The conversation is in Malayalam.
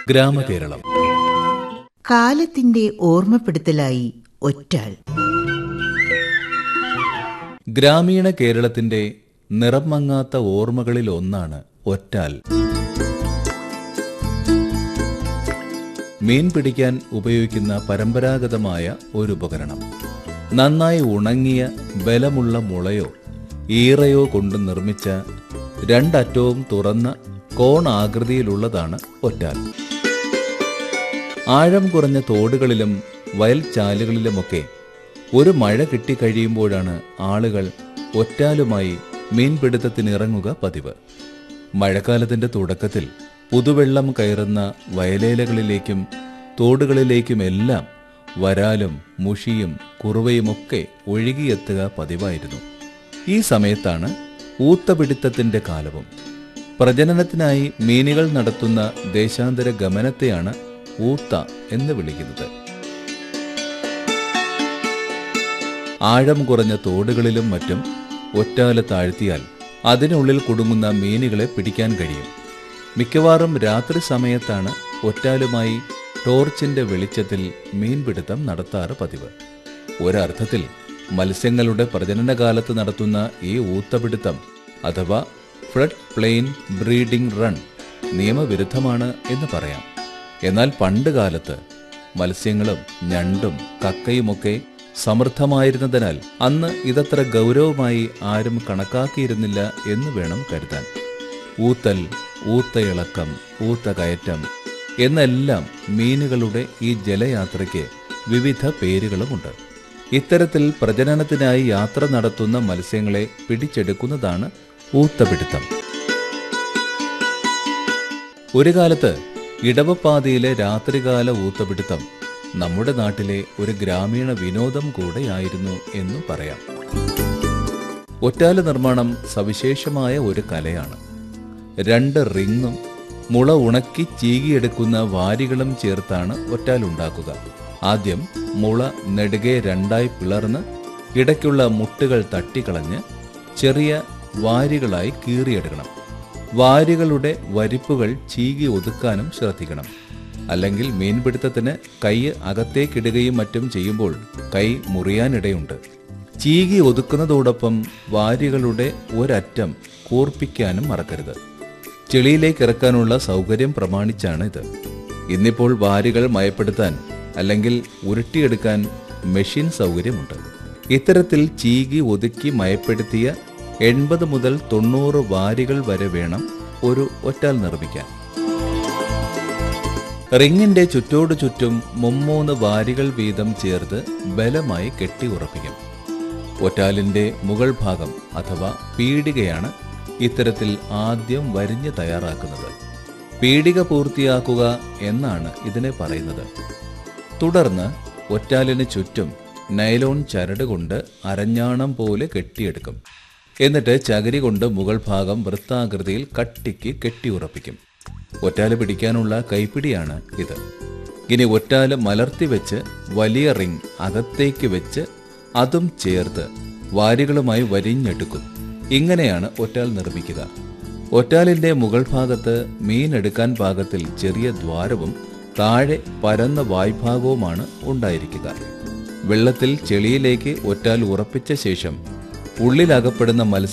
ഗ്രാമകേരളം കാലത്തിന്റെ ഓർമ്മപ്പെടുത്തലായി ഒറ്റാൾ ഗ്രാമീണ കേരളത്തിന്റെ നിറം മങ്ങാത്ത ഓർമ്മകളിൽ ഒന്നാണ് ഒറ്റാൽ മീൻ പിടിക്കാൻ ഉപയോഗിക്കുന്ന പരമ്പരാഗതമായ ഒരു ഉപകരണം നന്നായി ഉണങ്ങിയ ബലമുള്ള മുളയോ ഈറയോ കൊണ്ട് നിർമ്മിച്ച രണ്ടറ്റവും തുറന്ന കോൺ ആകൃതിയിലുള്ളതാണ് ഒറ്റാൽ ആഴം കുറഞ്ഞ തോടുകളിലും വയൽ ചാലുകളിലുമൊക്കെ ഒരു മഴ കിട്ടിക്കഴിയുമ്പോഴാണ് ആളുകൾ ഒറ്റാലുമായി മീൻപിടുത്തത്തിനിറങ്ങുക പതിവ് മഴക്കാലത്തിന്റെ തുടക്കത്തിൽ പുതുവെള്ളം കയറുന്ന വയലേലകളിലേക്കും തോടുകളിലേക്കുമെല്ലാം വരാലും മുഷിയും കുറുവയുമൊക്കെ ഒഴുകിയെത്തുക പതിവായിരുന്നു ഈ സമയത്താണ് ഊത്തപിടുത്തത്തിന്റെ കാലവും പ്രജനനത്തിനായി മീനുകൾ നടത്തുന്ന ദേശാന്തര ഗമനത്തെയാണ് ഊത്ത എന്ന് വിളിക്കുന്നത് ആഴം കുറഞ്ഞ തോടുകളിലും മറ്റും ഒറ്റാല താഴ്ത്തിയാൽ അതിനുള്ളിൽ കുടുങ്ങുന്ന മീനുകളെ പിടിക്കാൻ കഴിയും മിക്കവാറും രാത്രി സമയത്താണ് ഒറ്റാലുമായി ടോർച്ചിന്റെ വെളിച്ചത്തിൽ മീൻപിടുത്തം നടത്താറ് പതിവ് ഒരർത്ഥത്തിൽ മത്സ്യങ്ങളുടെ പ്രജനനകാലത്ത് നടത്തുന്ന ഈ ഊത്തപിടുത്തം അഥവാ ഫ്ലഡ് പ്ലെയിൻ ബ്രീഡിംഗ് റൺ നിയമവിരുദ്ധമാണ് എന്ന് പറയാം എന്നാൽ പണ്ട് കാലത്ത് മത്സ്യങ്ങളും ഞണ്ടും കക്കയുമൊക്കെ സമൃദ്ധമായിരുന്നതിനാൽ അന്ന് ഇതത്ര ഗൗരവമായി ആരും കണക്കാക്കിയിരുന്നില്ല എന്ന് വേണം കരുതാൻ ഊത്തൽ ഊത്തയിളക്കം ഊത്ത കയറ്റം എന്നെല്ലാം മീനുകളുടെ ഈ ജലയാത്രയ്ക്ക് വിവിധ പേരുകളുമുണ്ട് ഇത്തരത്തിൽ പ്രജനനത്തിനായി യാത്ര നടത്തുന്ന മത്സ്യങ്ങളെ പിടിച്ചെടുക്കുന്നതാണ് ഊത്തപിടുത്തം ഒരു കാലത്ത് ഇടവപ്പാതയിലെ രാത്രികാല ഊത്തപിടുത്തം നമ്മുടെ നാട്ടിലെ ഒരു ഗ്രാമീണ വിനോദം കൂടെയായിരുന്നു എന്നും പറയാം ഒറ്റാല നിർമ്മാണം സവിശേഷമായ ഒരു കലയാണ് രണ്ട് റിങ്ങും മുള ഉണക്കി ചീകിയെടുക്കുന്ന വാരികളും ചേർത്താണ് ഒറ്റാൽ ഉണ്ടാക്കുക ആദ്യം മുള നെടുകെ രണ്ടായി പിളർന്ന് ഇടയ്ക്കുള്ള മുട്ടുകൾ തട്ടിക്കളഞ്ഞ് ചെറിയ വാരികളായി കീറിയെടുക്കണം വാരികളുടെ വരിപ്പുകൾ ചീകി ഒതുക്കാനും ശ്രദ്ധിക്കണം അല്ലെങ്കിൽ മീൻപിടുത്തത്തിന് കൈ അകത്തേക്കിടുകയും മറ്റും ചെയ്യുമ്പോൾ കൈ മുറിയാനിടയുണ്ട് ചീകി ഒതുക്കുന്നതോടൊപ്പം വാരികളുടെ ഒരറ്റം കൂർപ്പിക്കാനും മറക്കരുത് ചെളിയിലേക്ക് ഇറക്കാനുള്ള സൗകര്യം പ്രമാണിച്ചാണ് ഇത് ഇന്നിപ്പോൾ വാരികൾ മയപ്പെടുത്താൻ അല്ലെങ്കിൽ ഉരുട്ടിയെടുക്കാൻ മെഷീൻ സൗകര്യമുണ്ട് ഇത്തരത്തിൽ ചീകി ഒതുക്കി മയപ്പെടുത്തിയ എൺപത് മുതൽ തൊണ്ണൂറ് വാരികൾ വരെ വേണം ഒരു ഒറ്റാൽ നിർമ്മിക്കാൻ റിങ്ങിന്റെ ചുറ്റോടു ചുറ്റും മുമ്മൂന്ന് വാരികൾ വീതം ചേർത്ത് ബലമായി കെട്ടി ഉറപ്പിക്കും ഒറ്റാലിന്റെ മുകൾ ഭാഗം അഥവാ പീടികയാണ് ഇത്തരത്തിൽ ആദ്യം വരിഞ്ഞ് തയ്യാറാക്കുന്നത് പീടിക പൂർത്തിയാക്കുക എന്നാണ് ഇതിനെ പറയുന്നത് തുടർന്ന് ഒറ്റാലിന് ചുറ്റും നൈലോൺ ചരട് കൊണ്ട് അരഞ്ഞാണം പോലെ കെട്ടിയെടുക്കും എന്നിട്ട് ചകിരി കൊണ്ട് മുകൾ ഭാഗം വൃത്താകൃതിയിൽ കട്ടിക്ക് കെട്ടിയുറപ്പിക്കും ഒറ്റാല് പിടിക്കാനുള്ള കൈപ്പിടിയാണ് ഇത് ഇനി ഒറ്റാല് മലർത്തി വെച്ച് വലിയ റിങ് അകത്തേക്ക് വെച്ച് അതും ചേർത്ത് വാരികളുമായി വരിഞ്ഞെടുക്കും ഇങ്ങനെയാണ് ഒറ്റാൽ നിർമ്മിക്കുക ഒറ്റാലിന്റെ മുകൾ ഭാഗത്ത് മീൻ എടുക്കാൻ പാകത്തിൽ ചെറിയ ദ്വാരവും താഴെ പരന്ന വായ്ഭാഗവുമാണ് ഉണ്ടായിരിക്കുക വെള്ളത്തിൽ ചെളിയിലേക്ക് ഒറ്റാൽ ഉറപ്പിച്ച ശേഷം ഉള്ളിലകപ്പെടുന്ന മത്സ്യം